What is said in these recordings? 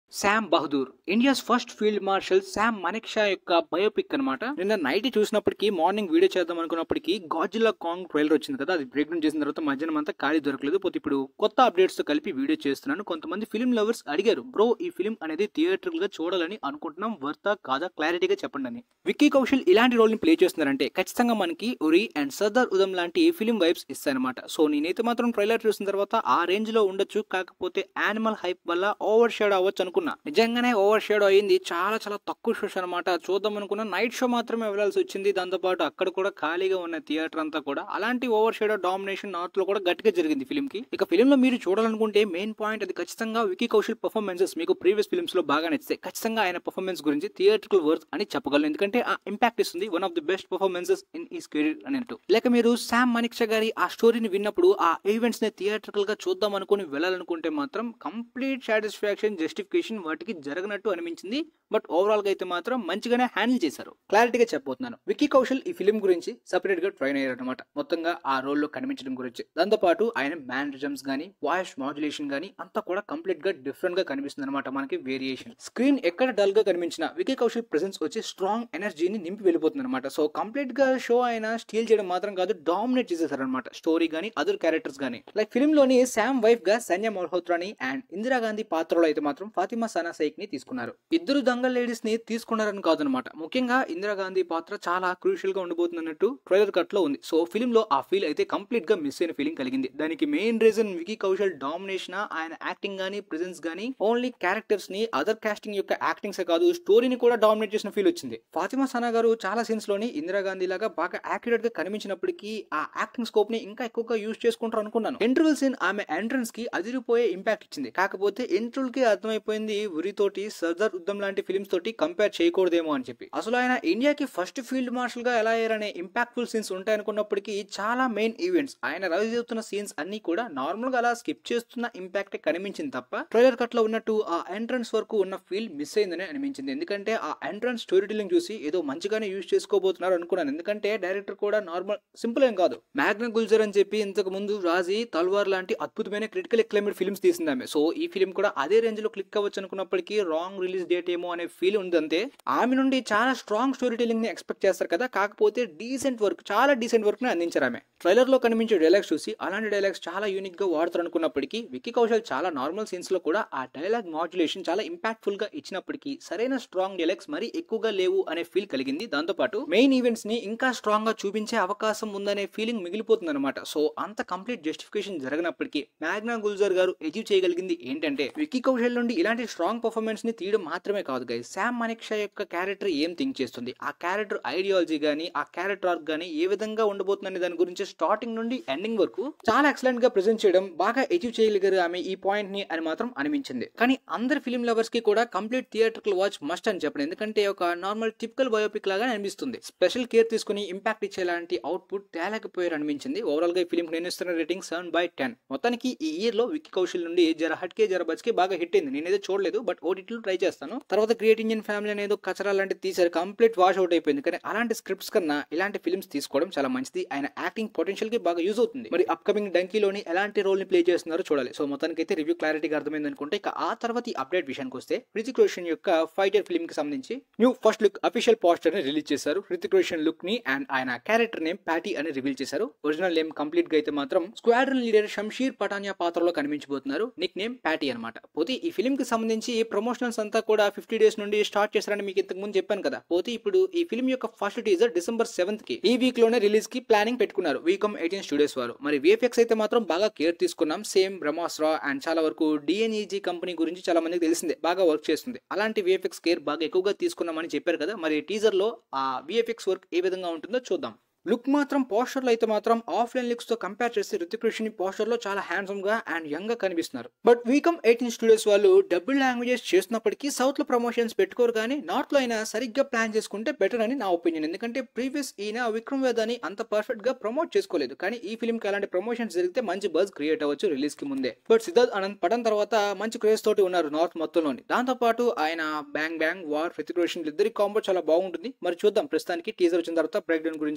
Sam Bahadur India's first field marshal Sam Manekshaw యొక్క biopic అన్నమాట నిన్న నైట్ చూసినప్పటికీ మార్నింగ్ వీడియో చేద్దాం అనుకున్నప్పటికీ గాజిల్లా కాంగ్ ట్రైలర్ వచ్చింది కదా అది బ్రేక్ డౌన్ చేసిన తర్వాత మధ్యాహ్నం అంతా ఖాళీ దొరకలేదు పోతే ఇప్పుడు కొత్త అప్డేట్స్ తో కలిపి వీడియో చేస్తున్నాను కొంతమంది ఫిల్మ్ లవర్స్ అడిగారు బ్రో ఈ ఫిల్మ్ అనేది థియేటర్ గా చూడాలని అనుకుంటున్నాం వర్తా కాదా క్లారిటీగా చెప్పండి అని విక్కీ కౌశల్ ఇలాంటి రోల్ ని ప్లే చేస్తున్నారంటే ఖచ్చితంగా మనకి ఉరి అండ్ సర్దార్ ఉదం లాంటి ఫిల్మ్ వైబ్స్ ఇస్తాయన్నమాట సో నేనైతే మాత్రం ట్రైలర్ చూసిన తర్వాత ఆ రేంజ్ లో ఉండొచ్చు కాకపోతే యానిమల్ హైప్ వల్ల ఓవర్ షేడ్ అవ్వచ్చు అనుకున్నా నిజంగానే ఓవర్ షేడ్ అయింది చాలా చాలా తక్కువ షోస్ అనమాట చూద్దాం అనుకున్న నైట్ షో మాత్రమే వెళ్ళాల్సి వచ్చింది దాంతో పాటు అక్కడ కూడా ఖాళీగా ఉన్న థియేటర్ అంతా కూడా అలాంటి ఓవర్ షేడ్ డామినేషన్ నార్త్ లో కూడా గట్టిగా జరిగింది ఫిల్మ్ కి ఇక ఫిల్మ్ లో మీరు చూడాలనుకుంటే మెయిన్ పాయింట్ అది ఖచ్చితంగా వికీ కౌశల్ పర్ఫార్మెన్సెస్ మీకు ప్రీవియస్ ఫిల్మ్స్ లో బాగా నచ్చాయి ఖచ్చితంగా ఆయన పర్ఫార్మెన్స్ గురించి థియేటర్కల్ వర్త్ అని చెప్పగలను ఎందుకంటే ఆ ఇంపాక్ట్ ఇస్తుంది one of the best performances in his career అన్నట్టు లేక మీరు శామ్ మనిక్ష గారి ఆ స్టోరీని విన్నప్పుడు ఆ ఈవెంట్స్ ని థియేటర్కల్ గా చూద్దాం అనుకుని వెళ్ళాలనుకుంటే మాత్రం కంప్లీట్ సాటిస్ఫాక్షన్ జస్టిఫికేషన్ వాటికి జరగనట్టు అనిపించింది బట్ ఓవరాల్ గా అయితే మాత్రం మంచిగానే హ్యాండిల్ చేశారు క్లారిటీగా చెప్పబోతున్నాను వికీ కౌశల్ ఈ ఫిలిం గురించి సపరేట్ గా ట్రైన్ అయ్యారు అనమాట మొత్తంగా ఆ రోల్ లో కనిపించడం గురించి దాంతో పాటు ఆయన మ్యానరిజమ్స్ గానీ వాయిస్ మాడ్యులేషన్ గానీ అంతా కూడా కంప్లీట్ గా డిఫరెంట్ గా కనిపిస్తుంది అనమాట మనకి వేరియేషన్ స్క్రీన్ ఎక్కడ డల్ గా కనిపించినా వికీ కౌశల్ ప్రెసెన్స్ వచ్చి స్ట్రాంగ్ ఎనర్జీని నింపి వెళ్ళిపోతుంది అనమాట సో కంప్లీట్ గా షో ఆయన స్టీల్ చేయడం మాత్రం కాదు డామినేట్ చేసేసారు అనమాట స్టోరీ గానీ అదర్ క్యారెక్టర్స్ గానీ లైక్ ఫిల్మ్ లోని శామ్ వైఫ్ గా సన్యా మల్హోత్రాని అండ్ ఇందిరాగాంధీ పాత్రలో అయితే మాత్రం ఫాతిమా సనా సైక్ ని తీసుకున్నారు ఇద్దరు దంగల్ లేడీస్ ని తీసుకున్నారని కాదనమాట ముఖ్యంగా ఇందిరాగాంధీ పాత్ర చాలా క్రూషియల్ గా ఉండబోతుంది అన్నట్టు ట్రైలర్ కట్ లో ఉంది సో ఫిల్మ్ లో ఆ ఫీల్ అయితే కంప్లీట్ గా మిస్ అయిన ఫీలింగ్ కలిగింది దానికి main reason Vicky Kaushal domination ఆయన యాక్టింగ్ గానీ ప్రెజెన్స్ గానీ ఓన్లీ క్యారెక్టర్స్ ని అదర్ కాస్టింగ్ యొక్క యాక్టింగ్స్ కాదు స్టోరీని కూడా డామినేట్ చేసిన ఫీల్ వచ్చింది ఫాతిమా సనా గారు చాలా సీన్స్ లోని ఇందిరాగాంధీ లాగా బాగా యాక్యురేట్ గా కనిపించినప్పటికీ ఆ యాక్టింగ్ స్కోప్ ని ఇంకా ఎక్కువగా యూజ్ చేసుకుంటారు అనుకున్నాను ఇంటర్వెల్ సీన్ ఆమె ఎంట్రన్స్ కి అదిరిపోయే ఇంపాక్ట్ ఇచ్చింది కాకపోతే ఇంటర్వెల్ కి అర్థమైపోయింది ఉరితోటి సర్దార్ యుద్ధం లాంటి ఫిల్మ్స్ తోటి కంపేర్ చేయకూడదేమో అని చెప్పి అసలు ఆయన ఇండియాకి ఫస్ట్ ఫీల్డ్ మార్షల్ గా ఎలా అయ్యారనే ఇంపాక్ట్ఫుల్ సీన్స్ ఉంటాయనుకున్నప్పటికీ చాలా మెయిన్ ఈవెంట్స్ ఆయన రైజ్ అవుతున్న సీన్స్ అన్ని కూడా నార్మల్ గా అలా స్కిప్ చేస్తున్న ఇంపాక్ట్ కనిపించింది తప్ప ట్రైలర్ కట్ లో ఉన్నట్టు ఆ ఎంట్రన్స్ వరకు ఉన్న ఫీల్ మిస్ అయిందని అనిపించింది ఎందుకంటే ఆ ఎంట్రన్స్ స్టోరీ టెలింగ్ చూసి ఏదో మంచిగానే యూజ్ చేసుకోబోతున్నారు అనుకున్నాను ఎందుకంటే డైరెక్టర్ కూడా నార్మల్ సింపుల్ ఏం కాదు మ్యాగ్నా గుల్జర్ అని చెప్పి ఇంతకు ముందు రాజీ తల్వార్ లాంటి అద్భుతమైన క్రిటికల్ ఎక్లైమేట్ ఫిల్మ్స్ తీసింది ఆమె సో ఈ ఫిల్మ్ కూడా అదే రేంజ్ లో క్లిక్ అవ్వచ్చు అనుకున్నప్పటికీ రాంగ్ రిలీజ్ డేట్ ఏమో అనే ఫీల్ ఉంది అంతే ఆమె నుండి చాలా స్ట్రాంగ్ స్టోరీ టెలింగ్ ని ఎక్స్పెక్ట్ చేస్తారు కదా కాకపోతే డీసెంట్ వర్క్ చాలా డీసెంట్ వర్క్ ని అందించారు ఆమె ట్రైలర్ లో కనిపించే డైలాగ్స్ చూసి అలాంటి డైలాగ్స్ చాలా యూనిక్ గా వాడతారు అనుకున్నప్పటికీ విక్కీ కౌశల్ చాలా నార్మల్ సీన్స్ లో కూడా ఆ డైలాగ్ మాడ్యులేషన్ చాలా ఇంపాక్ట్ఫుల్ గా ఇచ్చినప్పటికీ సరైన స్ట్రాంగ్ డైలాగ్స్ మరీ ఎక్కువగా లేవు అనే ఫీల్ కలిగింది దాంతో పాటు మెయిన్ ఈవెంట్స్ ని ఇంకా స్ట్రాంగ్ గా చూపించే అవకాశం ఉందనే ఫీలింగ్ మిగిలిపోతుంది అనమాట సో అంత కంప్లీట్ జస్టిఫికేషన్ జరగనప్పటికీ మ్యాగ్నా గుల్జర్ గారు అచీవ్ చేయగలిగింది ఏంటంటే విక్కీ కౌశల్ నుండి ఇలాంటి స్ట్రాంగ్ పర్ఫార్మెన్స్ ని తీయడం మాత్రమే కాదు గైస్ శామ్ మనీక్షా యొక్క క్యారెక్టర్ ఏం థింక్ చేస్తుంది ఆ క్యారెక్టర్ ఐడియాలజీ గానీ ఆ క్యారెక్టర్ ఆర్క్ గానీ ఏ విధంగా ఉండబోతుందనే దాని గురించి స్టార్టింగ్ నుండి ఎండింగ్ వరకు చాలా ఎక్సలెంట్ గా ప్రెజెంట్ చేయడం బాగా అచీవ్ చేయగలిగారు ఆమె ఈ పాయింట్ ని అని మాత్రం అనిపించింది కానీ అందరి ఫిల్మ్ లవర్స్ కి కూడా కంప్లీట్ థియేటర్కల్ వాచ్ మస్ట్ అని చెప్పండి ఎందుకంటే ఒక నార్మల్ టిపికల్ బయోపిక్ లాగా అనిపిస్తుంది స్పెషల్ కేర్ తీసుకుని ఇంపాక్ట్ ఇచ్చేలాంటి అవుట్పుట్ తేలేకపోయారు అనిపించింది ఓవరాల్ గా ఈ ఫిల్మ్ నేను ఇస్తున్న రేటింగ్ సెవెన్ బై టెన్ మొత్తానికి ఈ ఇయర్ లో విక్కీ కౌశల్ నుండి జర హట్కే జర బచ్కి బాగా హిట్ అయింది నేనైతే చూడలేదు బట్ ఓటీటీలో ట్రై చేస్తాను తర్వాత క్రియేట్ ఇంజిన్ ఫ్యామిలీ అనేది కచరా లాంటిది తీసారు కంప్లీట్ వాష్ అవుట్ అయిపోయింది కానీ అలాంటి స్క్రిప్ట్స్ కన్నా ఇలాంటి ఫిల్మ్స్ తీసుకోవడం చాలా మంచిది ఆయన యాక్టింగ్ పొటెన్షియల్ కి బాగా యూజ్ అవుతుంది మరి అప్కమింగ్ డంకీలోని ఎలాంటి రోల్ ని ప్లే చేస్తున్నారో చూడాలి సో మొత్తానికి అయితే రివ్యూ క్లారిటీగా అర్థమైంది అనుకుంటే ఇక ఆ తర్వాత ఈ అప్డేట్ విషయానికి వస్తే హృతిక్ రోషన్ యొక్క ఫైటర్ ఫిల్మ్ కి సంబంధించి new first look official poster ని రిలీజ్ చేశారు హృతిక్ రోషన్ లుక్ ని అండ్ ఆయన క్యారెక్టర్ నేమ్ ప్యాటీ అని రివీల్ చేశారు ఒరిజినల్ నేమ్ కంప్లీట్ గా అయితే మాత్రం స్క్వాడ్రన్ లీడర్ షంషీర్ పటానియా పాత్రలో కనిపించబోతున్నారు నిక్ నేమ్ ప్యాటీ అనమాట పోతే ఈ ఫిల్మ్ కి సంబంధించి ప్రమోషనల్స్ అంతా కూడా ఫిఫ్టీ డేస్ నుండి స్టార్ట్ చేశారని మీకు ఇంతకు ముందు చెప్పాను కదా పోతే ఇప్పుడు ఈ ఫిల్మ్ యొక్క ఫస్ట్ టీజర్ డిసెంబర్ సెవెంత్ కి ఈ వీక్ లోనే రిలీజ్ కి ప్లానింగ్ పెట్టుకున్నారు వీకమ్ ఎయిటీన్ స్టూడియోస్ వారు మరి విఎఫ్ఎక్స్ అయితే మాత్రం బాగా కేర్ తీసుకున్నాం సేమ్ బ్రహ్మాస్ట్రా అండ్ చాలా వరకు డిఎన్ఈజీ కంపెనీ గురించి చాలా మందికి తెలిసిందే బాగా వర్క్ చేస్తుంది అలాంటి విఎఫ్ఎక్స్ కేర్ బాగా ఎక్కువగా తీసుకున్నామని చెప్పారు కదా మరి టీజర్ లో ఆ విఎఫ్ఎక్స్ వర్క్ ఏ విధంగా ఉంటుందో చూద్దాం లుక్ మాత్రం పోస్టర్ లో అయితే మాత్రం ఆఫ్లైన్ లుక్స్ తో కంపేర్ చేస్తే రితిక్ రోషన్ పోస్టర్ లో చాలా హ్యాండ్సమ్ గా అండ్ యంగ్ గా కనిపిస్తున్నారు బట్ వీకమ్ ఎయిటీన్ స్టూడియోస్ వాళ్ళు డబుల్ లాంగ్వేజెస్ చేస్తున్నప్పటికీ సౌత్ లో ప్రమోషన్స్ పెట్టుకోరు కానీ నార్త్ లో అయినా సరిగ్గా ప్లాన్ చేసుకుంటే బెటర్ అని నా ఒపీనియన్ ఎందుకంటే ప్రీవియస్ ఈయన విక్రమ్ వేదాని అంత పర్ఫెక్ట్ గా ప్రమోట్ చేసుకోలేదు కానీ ఈ ఫిల్మ్ కి అలాంటి ప్రమోషన్స్ జరిగితే మంచి బజ్ క్రియేట్ అవ్వచ్చు రిలీజ్ కి ముందే బట్ సిద్ధార్థ్ ఆనంద్ పడన్ తర్వాత మంచి క్రేజ్ తోటి ఉన్నారు నార్త్ మొత్తంలోని దాంతో పాటు ఆయన బ్యాంగ్ బ్యాంగ్ వార్ రితిక్ రోషన్ ఇద్దరి కాంబో చాలా బాగుంటుంది మరి చూద్దాం ప్రస్తుతానికి టీజర్ వచ్చిన తర్వాత బ్రేక్ డౌన్ గురించి డీటెయిల్స్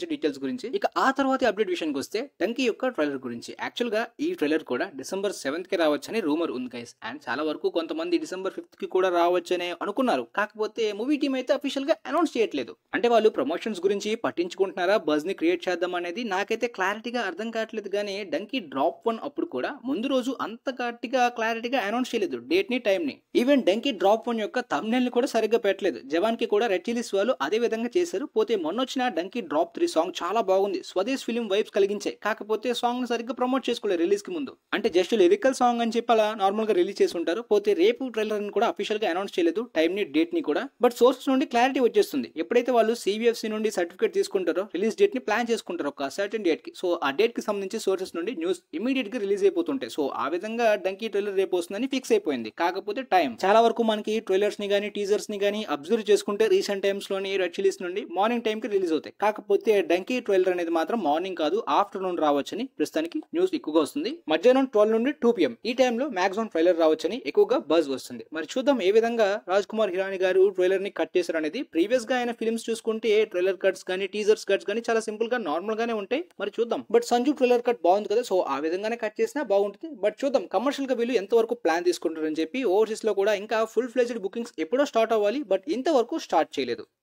గురించి ఇక ఆ తర్వాత అప్డేట్ విషయానికి వస్తే డంకీ యొక్క ట్రైలర్ గురించి యాక్చువల్ గా ఈ ట్రైలర్ కూడా డిసెంబర్ సెవెంత్ కి రావచ్చని రూమర్ ఉంది గైస్ అండ్ చాలా వరకు కొంతమంది డిసెంబర్ ఫిఫ్త్ కి కూడా రావచ్చని అనుకున్నారు కాకపోతే మూవీ టీం అయితే అఫీషియల్ గా అనౌన్స్ చేయట్లేదు అంటే వాళ్ళు ప్రమోషన్స్ గురించి పట్టించుకుంటున్నారా బజ్ ని క్రియేట్ చేద్దాం అనేది నాకైతే క్లారిటీగా అర్థం కావట్లేదు కానీ డంకీ డ్రాప్ వన్ అప్పుడు కూడా ముందు రోజు అంత గట్టిగా క్లారిటీగా అనౌన్స్ చేయలేదు డేట్ ని టైం ని ఈవెన్ డంకీ డ్రాప్ వన్ యొక్క తమ్నెల్ ని కూడా సరిగ్గా పెట్టలేదు జవాన్ కి కూడా రెడ్ చిలీస్ వాళ్ళు అదే విధంగా చేశారు పోతే మొన్న వచ్చిన డంకీ డ్రాప్ త్రీ సాంగ్ చాలా బాగుంది స్వదేశ్ ఫిలిం వైబ్స్ కలిగించాయి కాకపోతే సాంగ్ ని సరిగ్గా ప్రమోట్ చేసుకోలేదు రిలీజ్ కి ముందు అంటే జస్ట్ లిరికల్ సాంగ్ అని చెప్పి అలా నార్మల్ గా రిలీజ్ చేసి ఉంటారు పోతే రేపు ట్రైలర్ ని కూడా అఫీషియల్ గా అనౌన్స్ చేయలేదు టైం ని డేట్ ని కూడా బట్ సోర్సెస్ నుండి క్లారిటీ వచ్చేస్తుంది ఎప్పుడైతే వాళ్ళు సివిఎఫ్సి నుండి సర్టిఫికేట్ తీసుకుంటారో రిలీజ్ డేట్ ని ప్లాన్ చేసుకుంటారు ఒక సర్టన్ డేట్ కి సో ఆ డేట్ కి సంబంధించి సోర్సెస్ నుండి న్యూస్ ఇమీడియట్ గా రిలీజ్ అయిపోతుంటాయి సో ఆ విధంగా డంకీ ట్రైలర్ రేపు వస్తుందని ఫిక్స్ అయిపోయింది కాకపోతే టైం చాలా వరకు మనకి ట్రైలర్స్ ని గానీ టీజర్స్ ని గానీ అబ్జర్వ్ చేసుకుంటే రీసెంట్ టైమ్స్ లోని రెడ్ చిలీస్ నుండి మార్నింగ్ టైం కి రిలీజ్ అవుతాయి కాకపోతే డంకీ ట్రైలర్ అనేది మాత్రం మార్నింగ్ కాదు ఆఫ్టర్నూన్ రావచ్చని ప్రస్తుతానికి న్యూస్ ఎక్కువగా వస్తుంది మధ్యాహ్నం ట్వెల్వ్ నుండి టూ పిఎం ఈ టైంలో మాక్సిమం ట్రైలర్ రావచ్చని ఎక్కువగా బజ్ వస్తుంది మరి చూద్దాం ఏ విధంగా రాజ్ కుమార్ హిరాని గారు ట్రైలర్ ని కట్ చేశారు అనేది ప్రీవియస్ గా ఆయన ఫిల్మ్స్ చూసుకుంటే ట్రైలర్ కట్స్ కానీ టీజర్స్ కట్స్ కానీ చాలా సింపుల్ గా నార్మల్ గానే ఉంటాయి మరి చూద్దాం బట్ సంజు ట్రైలర్ కట్ బాగుంది కదా సో ఆ విధంగానే కట్ చేసినా బాగుంటుంది బట్ చూద్దాం కమర్షియల్ గా వీళ్ళు ఎంతవరకు ప్లాన్ తీసుకుంటారని చెప్పి ఓవర్సీస్ లో కూడా ఇంకా ఫుల్ ఫ్లెజ్డ్ బుకింగ్స్ ఎప్పుడో స్టార్ట్ అవ్వాలి బట్ ఇంతవరకు స్టార్ట్ చేయలేదు